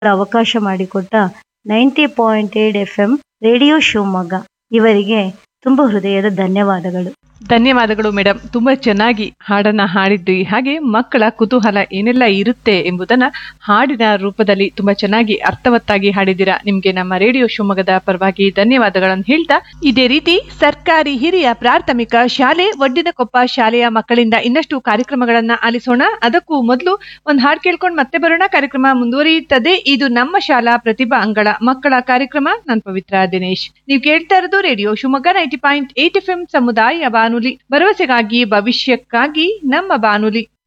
ಅವಕಾಶ ಮಾಡಿಕೊಟ್ಟ ninety point eight F M radio Shivamogga ಇವರಿಗೆ ತುಂಬ ಹೃದಯದ ಧನ್ಯವಾದಗಳು ಧನ್ಯವಾದಗಳು ಮೇಡಮ್ ತುಂಬಾ ಚೆನ್ನಾಗಿ ಹಾಡನ್ನ ಹಾಡಿದ್ರಿ ಹಾಗೆ ಮಕ್ಕಳ ಕುತೂಹಲ ಏನೆಲ್ಲ ಇರುತ್ತೆ ಎಂಬುದನ್ನ ಹಾಡಿನ ರೂಪದಲ್ಲಿ ತುಂಬಾ ಚೆನ್ನಾಗಿ ಅರ್ಥವತ್ತಾಗಿ ಹಾಡಿದ್ದೀರಾ ನಿಮ್ಗೆ ನಮ್ಮ ರೇಡಿಯೋ ಶಿವಮೊಗ್ಗದ ಪರವಾಗಿ ಧನ್ಯವಾದಗಳನ್ನು ಹೇಳ್ತಾ ಇದೇ ರೀತಿ ಸರ್ಕಾರಿ ಹಿರಿಯ ಪ್ರಾಥಮಿಕ ಶಾಲೆ ಒಡ್ಡಿನಕೊಪ್ಪ ಶಾಲೆಯ ಮಕ್ಕಳಿಂದ ಇನ್ನಷ್ಟು ಕಾರ್ಯಕ್ರಮಗಳನ್ನ ಆಲಿಸೋಣ ಅದಕ್ಕೂ ಮೊದಲು ಒಂದ್ ಹಾಡ್ ಕೇಳ್ಕೊಂಡು ಮತ್ತೆ ಬರೋಣ ಕಾರ್ಯಕ್ರಮ ಮುಂದುವರಿಯುತ್ತದೆ ಇದು ನಮ್ಮ ಶಾಲಾ ಪ್ರತಿಭಾ ಅಂಗಳ ಮಕ್ಕಳ ಕಾರ್ಯಕ್ರಮ ನಾನ್ ಪವಿತ್ರ ದಿನೇಶ್ ನೀವು ಕೇಳ್ತಾ ಇರೋದು radio Shivamogga ninety point eight F M ಸಮುದಾಯ ಬಾನುಲಿ ಭರವಸೆಗಾಗಿ ಭವಿಷ್ಯಕ್ಕಾಗಿ ನಮ್ಮ ಬಾನುಲಿ